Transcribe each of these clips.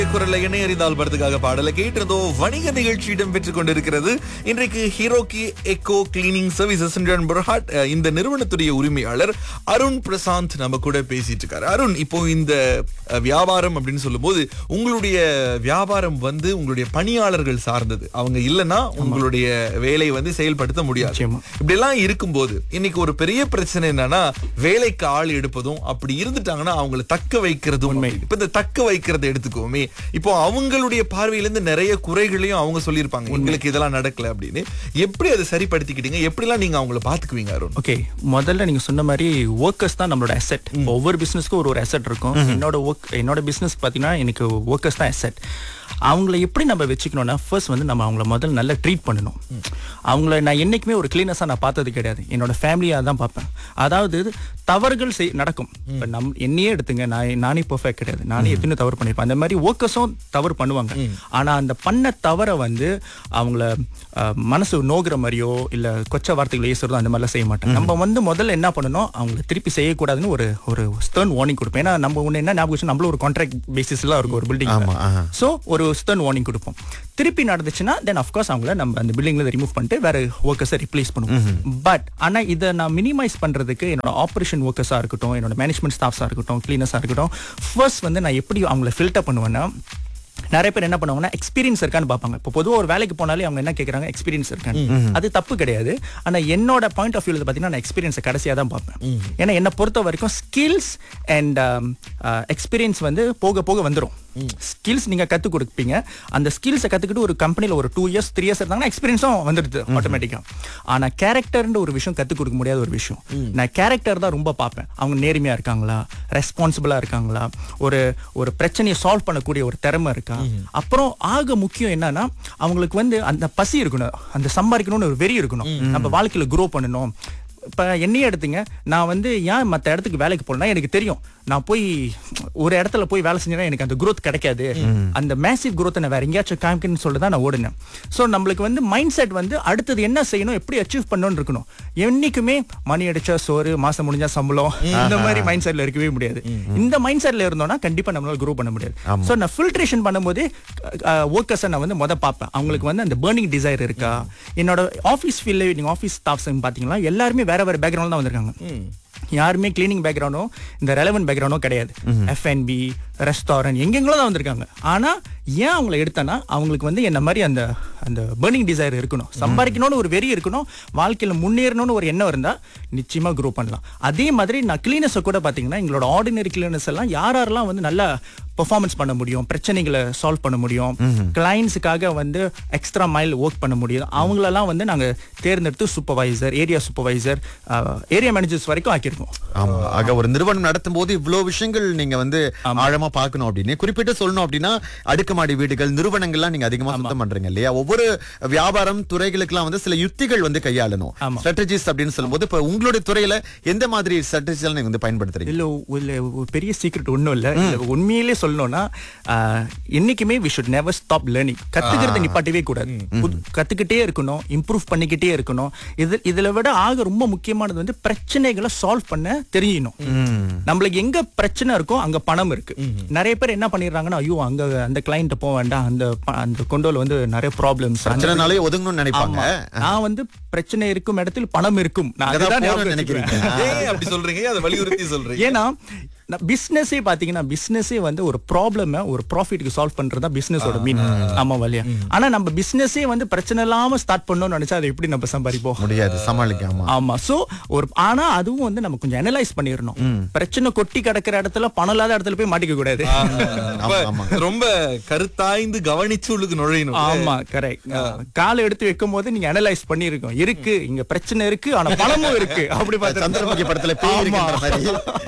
குரல்ல எண்ணெய் அறிந்தால் படத்துக்காக பாடலை கேட்டிருந்தோம் வணிக நிகழ்ச்சி இடம்பெற்றுக் கொண்டிருக்கிறது இன்றைக்கு ஹீரோக்கி எக்கோ கிளீனிங் சர்வீசஸ் புரஹாட் இந்த நிறுவனத்துடைய உரிமையாளர் அருண் பிரசாந்த் நம்ம கூட பேசிட்டு இருக்காரு அருண் இப்போ இந்த அஹ், வியாபாரம் அப்படின்னு சொல்லும்போது உங்களுடைய வியாபாரம் வந்து உங்களுடைய பணியாளர்கள் சார்ந்தது அவங்க இல்லைன்னா உங்களுடைய வேலையை வந்து செயல்படுத்த முடியாது நிச்சயமா. இப்படி எல்லாம் இருக்கும்போது இன்னைக்கு ஒரு பெரிய பிரச்சனை என்னன்னா வேலைக்கு ஆள் எடுப்பதும் அப்படி இருந்துட்டாங்கன்னா அவங்களை தக்க வைக்கிறதும் உண்மை. இப்ப இந்த தக்க வைக்கிறதை எடுத்துக்கோமே இப்போ அவங்களுடைய பார்வையில இருந்து நிறைய குறைகளையும் அவங்க சொல்லியிருப்பாங்க எங்களுக்கு இதெல்லாம் நடக்கல அப்படின்னு எப்படி அதை சரிப்படுத்திக்கிட்டீங்க எப்படிலாம் நீங்க அவங்கள பாத்துக்குவீங்க அருண் ஓகே முதல்ல நீங்க சொன்ன மாதிரி ஒர்க்கர்ஸ் தான் நம்மளோட அசெட் ஒவ்வொரு பிசினஸ்க்கும் ஒரு ஒரு அசெட் இருக்கும் என்னோட ஒர்க் என்னோட பிசினஸ் பாத்தீங்கன்னா எனக்கு ஒர்க்கர்ஸ் தான் அசெட் அவங்கள எப்படி நம்ம வச்சுக்கணும்னா ஃபர்ஸ்ட் வந்து நம்ம அவங்கள முதல்ல நல்லா ட்ரீட் பண்ணணும் அவங்கள நான் என்னைக்குமே ஒரு கிளீனஸாக நான் பார்த்தது கிடையாது என்னோட ஃபேமிலியாக தான் பார்ப்பேன் அதாவது தவறுகள் செய் நடக்கும் இப்போ நம் என்னையே எடுத்துங்க நான் நானே பெர்ஃபெக்ட் கிடையாது நானே எத்தனை தவறு பண்ணியிருப்பேன் அந்த மாதிரி ஒர்க்கர்ஸும் தவறு பண்ணுவாங்க ஆனா அந்த பண்ண தவறை வந்து அவங்கள அஹ், மனசு நோகுற மாதிரியோ இல்ல கொச்ச வார்த்தைகள் ஏசுறதோ அந்த மாதிரிலாம் செய்ய மாட்டேன் நம்ம வந்து முதல்ல என்ன பண்ணணும் அவங்கள திருப்பி செய்யக்கூடாதுன்னு ஒரு ஒரு ஸ்டர்ன் வார்னிங் கொடுப்போம் ஏன்னா நம்ம ஒண்ணு என்ன ஞாபகம் வச்சு நம்மளும் ஒரு கான்ட்ராக்ட் பேசிஸ்ல இருக்கும் ஒரு பில்டிங் ஆமா, ஆஹா. ஸோ ஒரு ஸ்டர்ன் வார்னிங் கொடுப்போம் திருப்பி நடந்துச்சுன்னா தென் அஃப்கோர்ஸ் அவங்கள நம்ம அந்த பில்டிங்ல ரிமூவ் பண்ணிட்டு வேற ஒர்க்கர்ஸை ரிப்ளேஸ் பண்ணுவோம் பட் ஆனா இதை நான் மினிமைஸ் பண்றதுக்கு என்னோட ஆப்ரேஷன் ஒர்க்கர்ஸா இருக்கட்டும் என்னோட மேனேஜ்மெண்ட் ஸ்டாஃப்ஸா இருக்கட்டும் கிளீனர்ஸா இருக்கட்டும் ஃபர்ஸ்ட் வந்து நான் எப்படி அவங்கள ஃபில்டர் பண்ணுவேன்னா நிறைய பேர் என்ன பண்ணுவாங்கன்னா எக்ஸ்பீரியன்ஸ் இருக்கான்னு பார்ப்பாங்க இப்போ பொதுவாக ஒரு வேலைக்கு போனாலே அவங்க என்ன கேட்குறாங்க எக்ஸ்பீரியன்ஸ் இருக்கான்னு அது தப்பு கிடையாது ஆனா என்னோட பாயிண்ட் ஆஃப் வியூல பார்த்தீங்கன்னா நான் எக்ஸ்பீரியன்ஸை கடைசியாக தான் பார்ப்பேன் ஏன்னா என்னை பொறுத்த வரைக்கும் ஸ்கில்ஸ் அண்ட் எக்ஸ்பீரியன்ஸ் வந்து போக போக வந்துடும் ஸ்கில்ஸ் நீங்க கற்றுக் கொடுப்பீங்க அந்த ஸ்கில்ஸை கற்றுக்கிட்டு ஒரு கம்பெனியில் ஒரு டூ இயர்ஸ் த்ரீ இயர்ஸ் இருந்தாங்கன்னா எக்ஸ்பீரியன்ஸும் வந்துடுது ஆட்டோமேட்டிக்காக ஆனா கேரக்டர்ன்ற ஒரு விஷயம் கற்றுக் கொடுக்க முடியாத ஒரு விஷயம் நான் கேரக்டர் தான் ரொம்ப பார்ப்பேன் அவங்க நேர்மையா இருக்காங்களா ரெஸ்பான்சிபிளா இருக்காங்களா ஒரு ஒரு பிரச்சனையை சால்வ் பண்ணக்கூடிய ஒரு திறமை இருக்கா அப்புறம் ஆக முக்கியம் என்னன்னா அவங்களுக்கு வந்து அந்த பசி இருக்கணும் அந்த சம்பாதிக்கணும்னு ஒரு வெறி இருக்கணும் நம்ம வாழ்க்கையில க்ரோ பண்ணணும் இப்ப என்னையே எடுத்துங்க நான் வந்து ஏன் மத்த இடத்துக்கு வேலைக்கு போகலன்னா எனக்கு தெரியும் நான் போய் ஒரு இடத்துல போய் வேலை செஞ்சேன்னா எனக்கு அந்த growth கிடைக்காது அந்த மேசிவ் growth நான் வேற எங்கேயாச்சும் காமிக்கணும்னு சொல்லிட்டு தான் நான் ஓடினேன் ஸோ நம்மளுக்கு வந்து மைண்ட் செட் வந்து அடுத்தது என்ன செய்யணும் எப்படி அச்சீவ் பண்ணணும்னு இருக்கணும் என்னைக்குமே மணி அடிச்சா சோறு மாசம் முடிஞ்சா சம்பளம் இந்த மாதிரி மைண்ட் செட்ல இருக்கவே முடியாது இந்த மைண்ட் செட்ல இருந்தோம்னா கண்டிப்பா நம்மளால க்ரோ பண்ண முடியாது ஸோ நான் ஃபில்ட்ரேஷன் பண்ணும்போது ஒர்க்கர்ஸை நான் வந்து முத பார்ப்பேன் அவங்களுக்கு வந்து அந்த பேர்னிங் டிசைர் இருக்கா என்னோட ஆஃபீஸ் ஃபீல்ட்ல நீங்க ஆஃபீஸ் ஸ்டாஃப்ஸ் பாத்தீங்கன்னா எல்லாருமே வேற வேற பேக்ரவுண்ட் தான் வந்திருக்காங்க யாருமே கிளீனிங் பேக்ரவுண்டோ இந்த ரெலவென்ட் பேக்ரவுண்டோ கிடையாது எஃப்என்பி ரெஸ்டாரண்ட் எங்கெங்களோ தான் வந்திருக்காங்க ஆனா ஏன் அவங்கள எடுத்தேன்னா அவங்களுக்கு வந்து என்ன மாதிரி அந்த அந்த பேர்னிங் டிசைர் இருக்கணும் சம்பாதிக்கணும்னு ஒரு வெறி இருக்கணும் வாழ்க்கையில முன்னேறணும்னு ஒரு எண்ணம் இருந்தா நிச்சயமா க்ரோ பண்ணலாம் அதே மாதிரி நான் கிளீனஸை கூட பாத்தீங்கன்னா எங்களோட ஆர்டினரி கிளீனர்ஸ் எல்லாம் யார் யாரெல்லாம் வந்து நல்லா பெர்ஃபார்மன்ஸ் பண்ண முடியும் பிரச்சனைகளை சால்வ் பண்ண முடியும் கிளைண்ட்ஸுக்காக வந்து எக்ஸ்ட்ரா மைல் ஒர்க் பண்ண முடியும் அவங்களெல்லாம் வந்து நாங்க தேர்ந்தெடுத்து supervisor area supervisor area managers வரைக்கும் ஆக்கியிருக்கோம் ஆமா ஆக ஒரு நிறுவனம் நடத்தும் போது இவ்வளவு விஷயங்கள் நீங்க வந்து ஆழமா பார்க்கணும் அப்படின்னு குறிப்பிட்டு சொல்லணும் அப்படின்னா அடுக்குமாடி வீடுகள் நிறுவனங்கள்லாம் நீங்க அதிகமா சுத்தம் பண்றீங்க இல்லையா ஒவ்வொரு வியாபாரம் துறைகளுக்கெல்லாம் வந்து சில யுக்திகள் வந்து கையாளணும் ஆமா. ஸ்ட்ராட்டஜிஸ் அப்படின்னு சொல்லும்போது இப்ப உங்களுடைய துறையில எந்த மாதிரி ஸ்ட்ராட்டஜிஸ் நீங்க வந்து பயன்படுத்துறீங்க இல்ல இல்ல ஒரு பெரிய சீக்ரெட் ஒண்ணும் இல்ல இல்ல, உண்மையிலே சொல்லணும்னா ஆஹ், என்னைக்குமே we should never stop learning கத்துக்கிறத நிப்பாட்டவே கூடாது புது- கத்துக்கிட்டே இருக்கணும் இம்ப்ரூவ் பண்ணிக்கிட்டே இருக்கணும் இது இதுல விட ஆக ரொம்ப முக்கியமானது வந்து பிரச்சனைகளை சால்வ் பண்ண தெரியணும் நம்மளுக்கு எங்க பிரச்சனை இருக்கோ அங்க பணம் இருக்கு நிறைய பேர் என்ன பண்ணிடுறாங்கன்னா ஐயோ அங்க அந்த கிளைண்ட் போக வேண்டாம் அந்த ப- அந்த கொண்டோல வந்து நிறைய ப்ராப்ளம்ஸ் பிரச்சனைனாலே ஒதுங்கணும்னு நினைப்பாங்க நான் வந்து பிரச்சனை இருக்கும் இடத்தில் பணம் இருக்கும் நான் அங்கதான் அதுதான் ஞாபகம் போகணும்னு வச்சுக்கிறேன். நினைக்கிறீங்க ஏன் அப்படி சொல்றீங்க அதை வலியுறுத்தி சொல்றீங்க ஏன்னா பிசினஸே பாத்தீங்கன்னா பிசினஸே வந்து ஒரு ப்ராப்ளம ஒரு ப்ராஃபிட்க்கு சால்வ் பண்றது தான் பிசினஸோட மீன் ஆமா வழியா ஆனா நம்ம பிசினஸே வந்து பிரச்சனை இல்லாம ஸ்டார்ட் பண்ணணும்னு நினைச்சா அதை எப்படி நம்ம சம்பாதிப்போம் முடியாது சமாளிக்காம ஆமா சோ ஒரு ஆனா அதுவும் வந்து நம்ம கொஞ்சம் அனலைஸ் பண்ணிடணும் பிரச்சனை கொட்டி கிடக்கிற இடத்துல பணம் இல்லாத இடத்துல போய் மாட்டிக்க கூடாது அப்ப ஆமா. ரொம்ப கருத்தாய்ந்து கவனிச்சு உள்ளுக்கு நுழையணும் ஆமா கரெக்ட் காலை எடுத்து வைக்கும் போது நீங்க அனலைஸ் பண்ணிருக்கோம் இருக்கு இங்க பிரச்சனை இருக்கு ஆனா பணமும் இருக்கு அப்படி பார்த்து சந்திரமுகி படத்துல பேய் இருக்கின்ற மாதிரி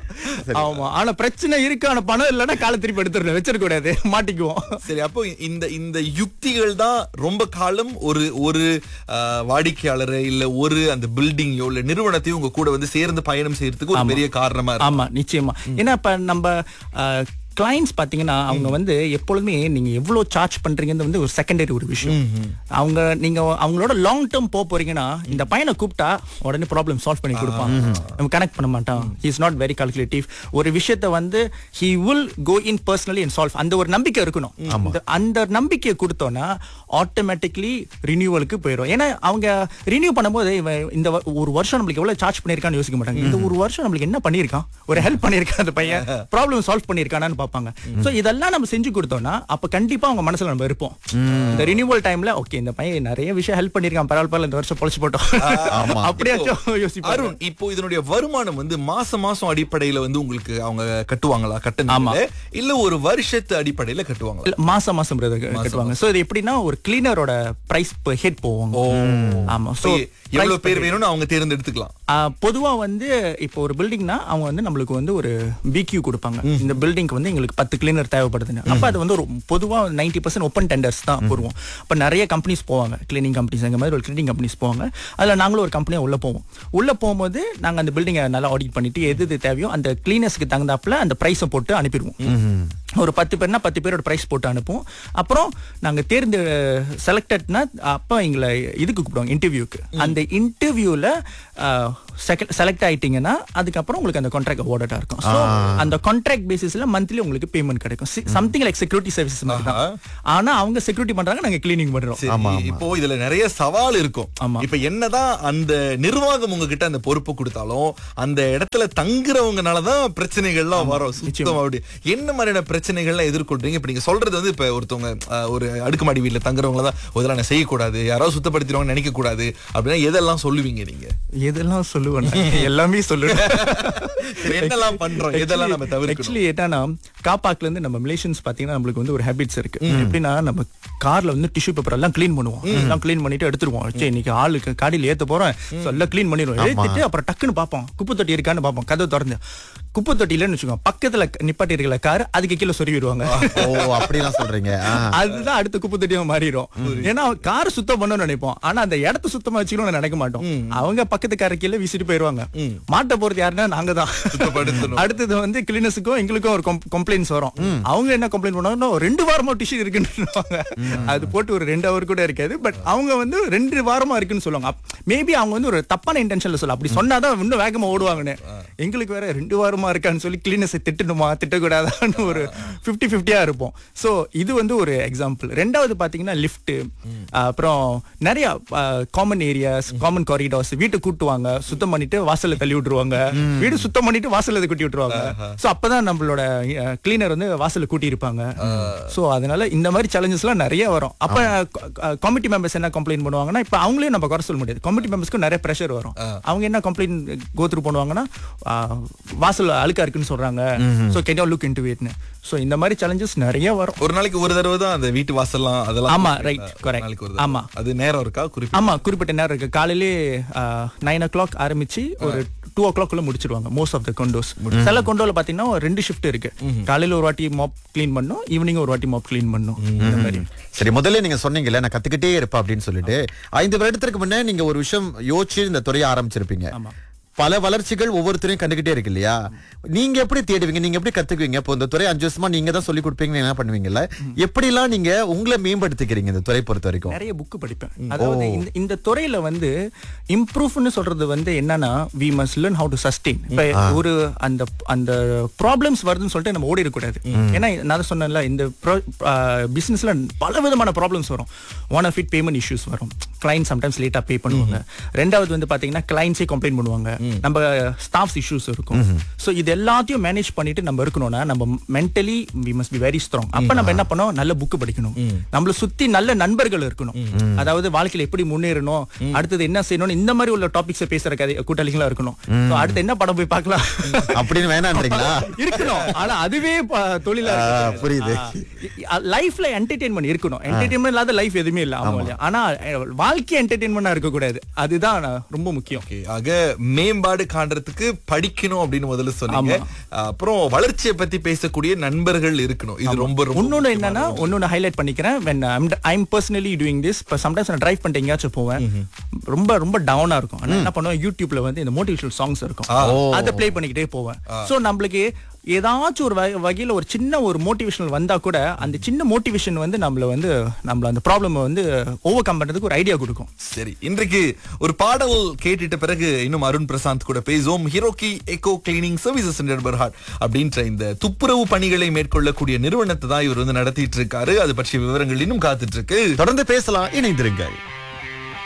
ஆமா ஆனா பிரச்சனை இருக்கு ஆனா பணம் இல்லைன்னா காலை திருப்பி எடுத்துடணும் வச்சிருக்க கூடாது மாட்டிக்குவோம் சரி அப்போ இந்த இந்த யுக்திகள் தான் ரொம்ப காலம் ஒரு ஒரு ஆஹ், வாடிக்கையாளரை இல்ல ஒரு அந்த பில்டிங்கோ இல்ல நிறுவனத்தையும் உங்க கூட வந்து சேர்ந்து பயணம் செய்யறதுக்கு ஒரு பெரிய காரணமா இருக்கு ஆமா நிச்சயமா ஏன்னா இப்ப நம்ம கிளைண்ட்ஸ் பாத்தீங்கன்னா அவங்க வந்து எப்பொழுதுமே நீங்க எவ்வளவு சார்ஜ் பண்றீங்கன்னு வந்து ஒரு செகண்டரி ஒரு விஷயம் அவங்க நீங்க அவங்களோட லாங் டேர்ம் போக போறீங்கன்னா இந்த பையனை கூப்பிட்டா உடனே ப்ராப்ளம் சால்வ் பண்ணி கொடுப்பான் நம்ம கனெக்ட் பண்ண மாட்டான் இஸ் நாட் வெரி கால்குலேட்டிவ் ஒரு விஷயத்த வந்து he will go in personally and solve அந்த ஒரு நம்பிக்கை இருக்கணும் இந்த- அந்த நம்பிக்கையை கொடுத்தோன்னா ஆட்டோமேட்டிக்லி ரினியூவலுக்கு போயிடும் ஏன்னா அவங்க ரினியூ பண்ணும்போது இவன் இந்த வ- ஒரு வருஷம் நம்மளுக்கு எவ்வளவு சார்ஜ் பண்ணிருக்கான்னு யோசிக்க மாட்டாங்க இந்த ஒரு வருஷம் நம்மளுக்கு என்ன பண்ணிருக்கான் ஒரு ஹெல்ப் பண்ணிருக்கான் அந்த பையன் ப்ராப்ளம் சால்வ் பண்ணிருக்கானான்னு பார்ப்பாங்க சோ இதெல்லாம் நம்ம செஞ்சு கொடுத்தோம்னா அப்ப கண்டிப்பா அவங்க மனசுல நம்ம இருப்போம் இந்த ரினியூவல் டைம்ல ஓகே இந்த பையன் நிறைய விஷயம் ஹெல்ப் பண்ணிருக்கான் பரவாயில்ல பரவாயில்ல இந்த வருஷம் பொழைச்சு போட்டோம் ஆமா. அப்படியாச்சும் யோசிப்பாங்க அருண் இப்போ இதனுடைய வருமானம் வந்து மாசம் மாசம் அடிப்படையில வந்து உங்களுக்கு அவங்க கட்டுவாங்களா கட்டணும் இல்ல ஒரு வருஷத்து அடிப்படையில கட்டுவாங்களா இல்ல, மாசம் மாசம் brother கட்டுவாங்க சோ இது எப்படின்னா ஒரு கிளீனரோட பிரைஸ் ஹெட் போவாங்க ஆமா சோ எவ்வளவு பேர் வேணும்னு அவங்க தேர்ந்தெடுத்துக்கலாம் பொதுவா வந்து இப்போ ஒரு பில்டிங்னா அவங்க வந்து நம்மளுக்கு வந்து ஒரு பிக்யூ கொடுப்பாங்க இந்த பில்டிங்க்கு வந்து எங்களுக்கு பத்து கிளீனர் தேவைப்படுதுன்னு அப்ப அது வந்து ஒரு பொதுவா நைன்டி பர்சன்ட் ஓப்பன் டெண்டர்ஸ் தான் போடுவோம் அப்ப நிறைய கம்பெனிஸ் போவாங்க கிளீனிங் கம்பெனிஸ் எங்க மாதிரி ஒரு கிளீனிங் கம்பெனிஸ் போவாங்க அதுல நாங்களும் ஒரு கம்பெனியா உள்ள போவோம் உள்ள போகும்போது நாங்க அந்த பில்டிங்கை நல்லா ஆடிட் பண்ணிட்டு எது எது தேவையோ அந்த கிளீனர்ஸ்க்கு தகுந்தாப்புல அந்த பிரைஸை போட்டு அனுப்பிடுவோம் ஒரு பத்து பேர்னா பத்து பேரோட பிரைஸ் போட்டு அனுப்புவோம் அப்புறம் நாங்க தேர்ந்து செலக்டட்னா அப்ப எங்களை இதுக்கு கூப்பிடுவாங்க இன்டர்வியூக்கு அந்த இன்டர்வியூல செலக்ட் ஆயிட்டீங்கன்னா அதுக்கப்புறம் உங்களுக்கு அந்த கான்ட்ராக்ட் அவார்டா இருக்கும் ஸோ அந்த கான்ட்ராக்ட் பேசிஸ்ல மந்த்லி உங்களுக்கு பேமெண்ட் கிடைக்கும் சம்திங் லைக் செக்யூரிட்டி சர்வீசஸ் மாதிரி தான் ஆனா அவங்க செக்யூரிட்டி பண்றாங்க நாங்க கிளீனிங் பண்றோம் சரி, இப்போ இதுல நிறைய சவால் இருக்கும் ஆமா. இப்ப என்னதான் அந்த நிர்வாகம் உங்ககிட்ட அந்த பொறுப்பு கொடுத்தாலும் அந்த இடத்துல தங்குறவங்கனாலதான் பிரச்சனைகள்லாம் வரும் சுத்தம் அப்படி என்ன மாதிரியான பிரச்சனைகள்லாம் எதிர்கொள்றீங்க இப்ப நீங்க சொல்றது வந்து இப்ப ஒருத்தவங்க அஹ், ஒரு அடுக்குமாடி வீட்டுல தங்குறவங்கள தான் இதெல்லாம் நான் செய்யக்கூடாது யாராவது சுத்தப்படுத்திடுவாங்க நினைக்க கூடாது அப்படின்னா எதெல்லாம் சொல்லுவீங்க நீங்க எதெல்லாம் சொல்லுவேன் எல்லாமே சொல்லுவேன் சரி, என்னெல்லாம் பண்றோம் எதெல்லாம் நம்ம தவிர்க்கணும் ஆக்சுவலி என்னன்னா காப்பாக்ல இருந்து நம்ம மலேசியன்ஸ் பாத்தீங்கன்னா நம்மளுக்கு வந்து ஒரு ஹேபிட்ஸ் இருக்கு எப்படின்னா நம்ம கார்ல வந்து டிஷ்யூ பேப்பர் எல்லாம் க்ளீன் பண்ணுவோம் எல்லாம் க்ளீன் பண்ணிட்டு எடுத்துருவோம் சரி இன்னைக்கு ஆளுக்கு காடியில ஏத்த போறோம் so எல்லாம் க்ளீன் பண்ணிடுவோம் ஏத்திட்டு அப்புறம் டக்குன்னு பார்ப்போம் குப்பை தொட்டி இருக்கான்னு பார்ப்போம் கதவு திறந்து குப்பை தொட்டி இல்லைன்னு வச்சுக்கோங்க பக்கத்துல நிப்பாட்டி இருக்கிற கார் அதுக்கு கீழே சொருவிடுவாங்க ஓ அப்படிலாம் சொல்றீங்க ஆ. அதுதான் அடுத்த குப்பை தொட்டியா மாறிடும் ஏன்னா கார் சுத்தம் பண்ணணும்னு நினைப்போம் ஆனா அந்த இடத்த சுத்தமா வச்சுக்கணும்னு நினைக்க மாட்டோம் அவங்க பக்கத்து கார கீழே வீசிட்டு போயிருவாங்க மாட்ட போறது யாருன்னா நாங்க தான் சுத்தப்படுத்தணும். அடுத்தது வந்து கிளீனஸுக்கும் எங்களுக்கும் ஒரு கம்ப்ளைண்ட்ஸ் வரும் அவங்க என்ன கம்ப்ளைண்ட் பண்ணுவாங்கன்னா ரெண்டு வாரமா டிஷ்யூ இருக்குன்னு அது போட்டு ஒரு ரெண்டு ஹவர் கூட இருக்காது பட் அவங்க வந்து ரெண்டு வாரமா இருக்குன்னு சொல்லுவாங்க மேபி அவங்க வந்து ஒரு தப்பான இன்டென்ஷன்ல சொல்ல அப்படி சொன்னாதான் இன்னும் வேகமா ஓடுவாங்கன்னு எங்களுக்கு வேற ரெண்டு வாரமா இருக்கான்னு சொல்லி கிளீனஸை திட்டணுமா திட்டக்கூடாதான்னு ஒரு பிப்டி பிப்டியா இருப்போம் சோ இது வந்து ஒரு எக்ஸாம்பிள் ரெண்டாவது பாத்தீங்கன்னா லிஃப்ட் அப்புறம் நிறைய காமன் ஏரியாஸ் காமன் காரிடார்ஸ் வீட்டை கூட்டுவாங்க சுத்தம் பண்ணிட்டு வாசல்ல தள்ளி விட்டுருவாங்க வீடு சுத்தம் பண்ணிட்டு வாசல்ல இதை கூட்டி விட்டுருவாங்க சோ அப்பதான் நம்மளோட கிளீனர் வந்து வாசல்ல கூட்டி இருப்பாங்க சோ அதனால இந்த மாதிரி சேலஞ்சஸ் எல்லாம் நிறைய வரும் அப்ப கமிட்டி மெம்பர்ஸ் என்ன கம்ப்ளைண்ட் பண்ணுவாங்கன்னா இப்ப அவங்களையும் நம்ம குறை சொல்ல முடியாது கமிட்டி மெம்பர்ஸ்க்கு நிறைய ப்ரெஷர் வரும் அவங்க என்ன கம்ப்ளைண்ட் கோத்ரூ பண்ணுவாங்கன்னா ஆஹ், வாசல் அழுக்கா இருக்குன்னு சொல்றாங்க சோ கேன் லுக் இன்டு இட்னு சோ இந்த மாதிரி சேலஞ்சஸ் நிறைய வரும் ஒரு நாளைக்கு ஒரு தடவை தான் அந்த வீட்டு வாசல்லாம் அதெல்லாம் ஆமா, right, ஒரு correct. நாளைக்கு ஒரு தடவை. ஆமா. அது நேரம் இருக்கா குறிப்பிட்ட ஆமா குறிப்பிட்ட நேரம் இருக்கு காலையிலே நைன் ஓ கிளாக் ஆரம்பிச்சு ஒரு டூ ஓ கிளாக் முடிச்சிருவாங்க மோஸ்ட் ஆஃப் த கொண்டோஸ் சில கொண்டோல பாத்தீங்கன்னா ஒரு ரெண்டு ஷிஃப்ட் இருக்கு காலையில ஒரு வாட்டி மாப் க்ளீன் பண்ணும் ஈவினிங் ஒரு வாட்டி மாப் க்ளீன் பண்ணும் இந்த மாதிரி சரி முதல்ல நீங்க சொன்னீங்கல்ல நான் கத்துக்கிட்டே இருப்பேன் அப்படின்னு சொல்லிட்டு ஐந்து வருடத்திற்கு முன்னே நீங்க ஒரு விஷயம் யோசிச்சு இந்த துறையை ஆரம்பிச்சிருப்பீங்க ஆமா. பல வளர்ச்சிகள் ஒவ்வொருத்தரையும் கண்டுகிட்டே இருக்கு இல்லையா நீங்க எப்படி தேடுவீங்க நீங்க எப்படி கத்துக்குவீங்க இப்போ இந்த துறை அஞ்சு வருஷமா நீங்க தான் சொல்லி கொடுப்பீங்க என்ன பண்ணுவீங்கல்ல எப்படிலாம் நீங்க உங்களை மேம்படுத்திக்கிறீங்க இந்த துறை பொறுத்த வரைக்கும் நிறைய புக் படிப்பேன் அதாவது இந்த இந்த துறையில வந்து இம்ப்ரூவ்னு சொல்றது வந்து என்னன்னா we must learn how to sustain இப்ப ஒரு அந்த அந்த ப்ராப்ளம்ஸ் வருதுன்னு சொல்லிட்டு நம்ம ஓடி கூடாது ஏன்னா நான் சொன்னேன்ல இந்த பிசினஸ்ல பல விதமான ப்ராப்ளம்ஸ் வரும் one of it payment issues வரும் கிளைண்ட் சம்டைம்ஸ் லேட்டா பே பண்ணுவாங்க ரெண்டாவது வந்து பாத்தீங்கன்னா கிளைண்ட்ஸே கம்ப்ளைண்ட் பண்ணுவாங்க நம்ம ஸ்டாஃப்ஸ் இஷ்யூஸ் இருக்கும் சோ இது எல்லாத்தையும் மேனேஜ் பண்ணிட்டு நம்ம இருக்கணும்னா நம்ம mentally we must be very strong அப்ப நம்ம என்ன பண்ணோம் நல்ல புக் படிக்கணும் நம்மள சுத்தி நல்ல நண்பர்கள் இருக்கணும் அதாவது வாழ்க்கையில எப்படி முன்னேறணும் அடுத்தது என்ன செய்யணும் இந்த மாதிரி உள்ள டாபிக்ஸ் பேசுற கதை கூட்டாளிகளா இருக்கணும் So, அடுத்து என்ன படம் போய் பார்க்கலாம் அப்படின்னு வேணான்றீங்களா இருக்கணும் ஆனா அதுவே ப- தொழிலா ஆ, புரியுது. லைஃப்ல என்டர்டெயின்மெண்ட் இருக்கணும் என்டர்டெயின்மெண்ட் இல்லாத லைஃப் எதுவுமே இல்ல ஆமா இல்லையா? ஆனா அஹ், வாழ்க்கை என்டர்டெயின்மெண்டா இருக்க கூடாது அதுதான் நான் ரொம்ப முக்கியம் Okay, ஆக மேம்பாடு காண்றதுக்கு படிக்கணும் அப்படின்னு முதல்ல சொன்னீங்க அப்புறம் வளர்ச்சியை பத்தி பேசக்கூடிய நண்பர்கள் இருக்கணும் இது ரொம்ப ரொம்ப இன்னொன்னு என்னன்னா ஒன்னொன்னு ஹைலைட் பண்ணிக்கிறேன் when I'm I'm personally doing this இப்போ சம்டைம்ஸ் நான் டிரைவ் பண்ணிட்டு எங்கேயாச்சும் போவேன் ரொம்ப ரொம்ப டவுனா இருக்கும் ஆனா என்ன பண்ணுவேன் யூடியூப்ல வந்து இந்த மோட்டிவேஷனல் சாங்ஸ் இருக்கும் அதை ப்ளே பண்ணிக்கிட்டே போவேன் சோ நம்மளுக்கு ஏதாச்சும் ஒரு வகை- வகையில ஒரு சின்ன ஒரு மோட்டிவேஷனல் வந்தா கூட அந்த சின்ன மோட்டிவேஷன் வந்து நம்மள வந்து நம்மள அந்த ப்ராப்ளம் வந்து ஓவர் கம் பண்றதுக்கு ஒரு ஐடியா கொடுக்கும் சரி இன்றைக்கு ஒரு பாடல் கேட்டுட்ட பிறகு இன்னும் அருண் பிரசாந்த் கூட பேசுவோம் ஹிரோக்கி எக்கோ கிளீனிங் சர்வீசஸ் பர்ஹாட் அப்படின்ற இந்த துப்புரவு பணிகளை மேற்கொள்ளக்கூடிய நிறுவனத்தை தான் இவர் வந்து நடத்திட்டு இருக்காரு அது பற்றிய விவரங்கள் இன்னும் காத்துட்டு இருக்கு தொடர்ந்து பேசலாம் இணைந்திருங்கள்